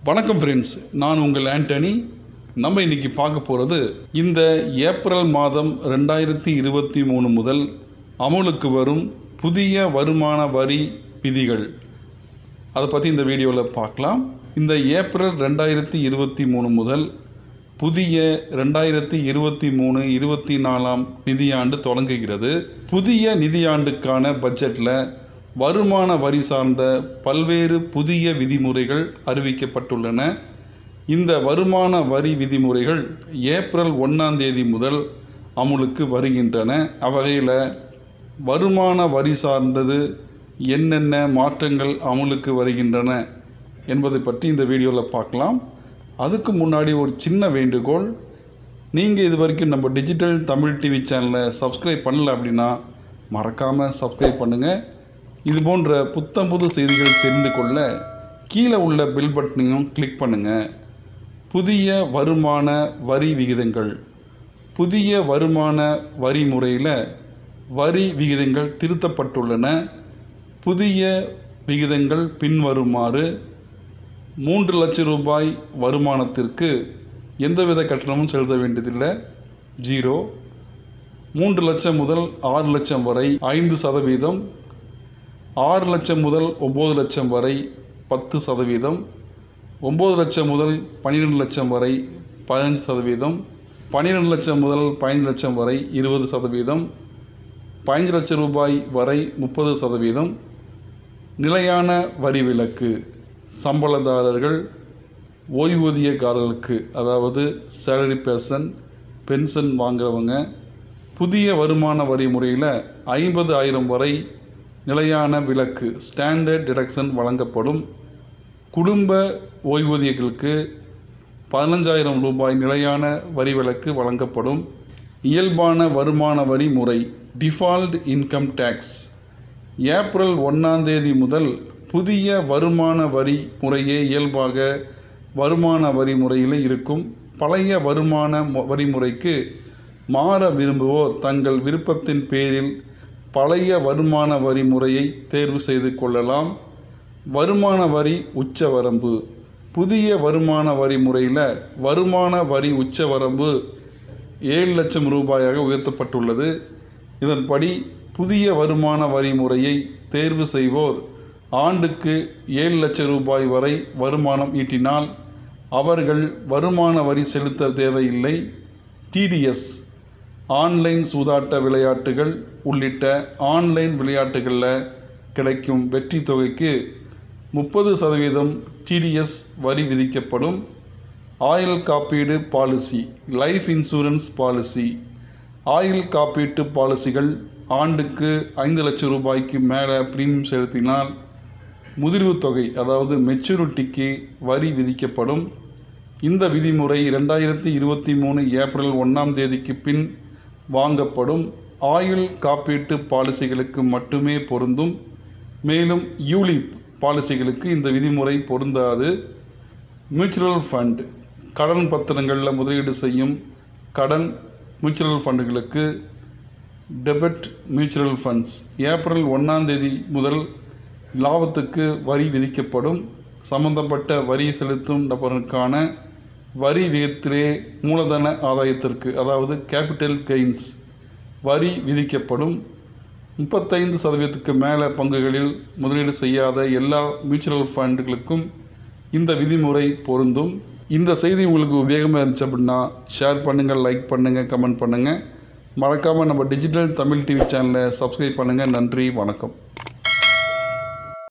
வணக்கம் ஃப்ரெண்ட்ஸ் நான் உங்கள் ஆண்டனி நம்ம இன்னைக்கு பார்க்க போகிறது இந்த ஏப்ரல் மாதம் ரெண்டாயிரத்தி இருபத்தி மூணு முதல் அமலுக்கு வரும் புதிய வருமான வரி விதிகள் அதை பற்றி இந்த வீடியோவில் பார்க்கலாம் இந்த ஏப்ரல் ரெண்டாயிரத்தி இருபத்தி மூணு முதல் புதிய ரெண்டாயிரத்தி இருபத்தி மூணு இருபத்தி நாலாம் நிதியாண்டு தொடங்குகிறது புதிய நிதியாண்டுக்கான பட்ஜெட்டில் வருமான வரி சார்ந்த பல்வேறு புதிய விதிமுறைகள் அறிவிக்கப்பட்டுள்ளன இந்த வருமான வரி விதிமுறைகள் ஏப்ரல் ஒன்றாம் தேதி முதல் அமுலுக்கு வருகின்றன அவ்வகையில் வருமான வரி சார்ந்தது என்னென்ன மாற்றங்கள் அமுலுக்கு வருகின்றன என்பதை பற்றி இந்த வீடியோவில் பார்க்கலாம் அதுக்கு முன்னாடி ஒரு சின்ன வேண்டுகோள் நீங்கள் இது வரைக்கும் நம்ம டிஜிட்டல் தமிழ் டிவி சேனலை சப்ஸ்கிரைப் பண்ணல அப்படின்னா மறக்காமல் சப்ஸ்கிரைப் பண்ணுங்கள் இது போன்ற புத்தம் புது செய்திகள் தெரிந்து கொள்ள கீழே உள்ள பெல் பட்டனையும் கிளிக் பண்ணுங்கள் புதிய வருமான வரி விகிதங்கள் புதிய வருமான வரி முறையில் வரி விகிதங்கள் திருத்தப்பட்டுள்ளன புதிய விகிதங்கள் பின்வருமாறு மூன்று லட்சம் ரூபாய் வருமானத்திற்கு எந்தவித கட்டணமும் செலுத்த வேண்டியதில்லை ஜீரோ மூன்று லட்சம் முதல் ஆறு லட்சம் வரை ஐந்து சதவீதம் ஆறு லட்சம் முதல் ஒம்பது லட்சம் வரை பத்து சதவீதம் ஒம்பது லட்சம் முதல் பன்னிரெண்டு லட்சம் வரை பதினஞ்சு சதவீதம் பன்னிரெண்டு லட்சம் முதல் பதினஞ்சு லட்சம் வரை இருபது சதவீதம் பதினஞ்சு லட்சம் ரூபாய் வரை முப்பது சதவீதம் நிலையான வரி விலக்கு சம்பளதாரர்கள் ஓய்வூதியக்காரர்களுக்கு அதாவது சேலரி பேர்சன் பென்ஷன் வாங்குறவங்க புதிய வருமான வரி முறையில் ஐம்பது ஆயிரம் வரை நிலையான விலக்கு ஸ்டாண்டர்ட் டிடக்ஷன் வழங்கப்படும் குடும்ப ஓய்வூதியர்களுக்கு பதினஞ்சாயிரம் ரூபாய் நிலையான வரி விலக்கு வழங்கப்படும் இயல்பான வருமான வரி முறை டிஃபால்ட் இன்கம் டேக்ஸ் ஏப்ரல் ஒன்றாம் தேதி முதல் புதிய வருமான வரி முறையே இயல்பாக வருமான வரி முறையில் இருக்கும் பழைய வருமான மு- வரி முறைக்கு மாற விரும்புவோர் தங்கள் விருப்பத்தின் பேரில் பழைய வருமான வரி முறையை தேர்வு செய்து கொள்ளலாம் வருமான வரி உச்சவரம்பு புதிய வருமான வரி முறையில் வருமான வரி உச்சவரம்பு ஏழு லட்சம் ரூபாயாக உயர்த்தப்பட்டுள்ளது இதன்படி புதிய வருமான வரி முறையை தேர்வு செய்வோர் ஆண்டுக்கு ஏழு லட்சம் ரூபாய் வரை வருமானம் ஈட்டினால் அவர்கள் வருமான வரி செலுத்த தேவையில்லை டிடிஎஸ் ஆன்லைன் சூதாட்ட விளையாட்டுகள் உள்ளிட்ட ஆன்லைன் விளையாட்டுகளில் கிடைக்கும் வெற்றி தொகைக்கு முப்பது சதவீதம் டிடிஎஸ் வரி விதிக்கப்படும் ஆயுள் காப்பீடு பாலிசி லைஃப் இன்சூரன்ஸ் பாலிசி ஆயுள் காப்பீட்டு பாலிசிகள் ஆண்டுக்கு ஐந்து லட்சம் ரூபாய்க்கு மேலே பிரீமியம் செலுத்தினால் முதிர்வு தொகை அதாவது மெச்சூரிட்டிக்கு வரி விதிக்கப்படும் இந்த விதிமுறை ரெண்டாயிரத்தி இருபத்தி மூணு ஏப்ரல் ஒன்றாம் தேதிக்கு பின் வாங்கப்படும் ஆயுள் காப்பீட்டு பாலிசிகளுக்கு மட்டுமே பொருந்தும் மேலும் யூலிப் பாலிசிகளுக்கு இந்த விதிமுறை பொருந்தாது மியூச்சுவல் ஃபண்ட் கடன் பத்திரங்களில் முதலீடு செய்யும் கடன் மியூச்சுவல் ஃபண்டுகளுக்கு டெபிட் மியூச்சுவல் ஃபண்ட்ஸ் ஏப்ரல் ஒன்றாம் தேதி முதல் லாபத்துக்கு வரி விதிக்கப்படும் சம்பந்தப்பட்ட வரி செலுத்தும் நபருக்கான வரி விகிதத்திலே மூலதன ஆதாயத்திற்கு அதாவது கேபிட்டல் கெயின்ஸ் வரி விதிக்கப்படும் முப்பத்தைந்து சதவீதத்துக்கு மேலே பங்குகளில் முதலீடு செய்யாத எல்லா மியூச்சுவல் ஃபண்டுகளுக்கும் இந்த விதிமுறை பொருந்தும் இந்த செய்தி உங்களுக்கு உபயோகமாக இருந்துச்சு அப்படின்னா ஷேர் பண்ணுங்கள் லைக் பண்ணுங்கள் கமெண்ட் பண்ணுங்கள் மறக்காமல் நம்ம டிஜிட்டல் தமிழ் டிவி சேனலை சப்ஸ்கிரைப் பண்ணுங்கள் நன்றி வணக்கம்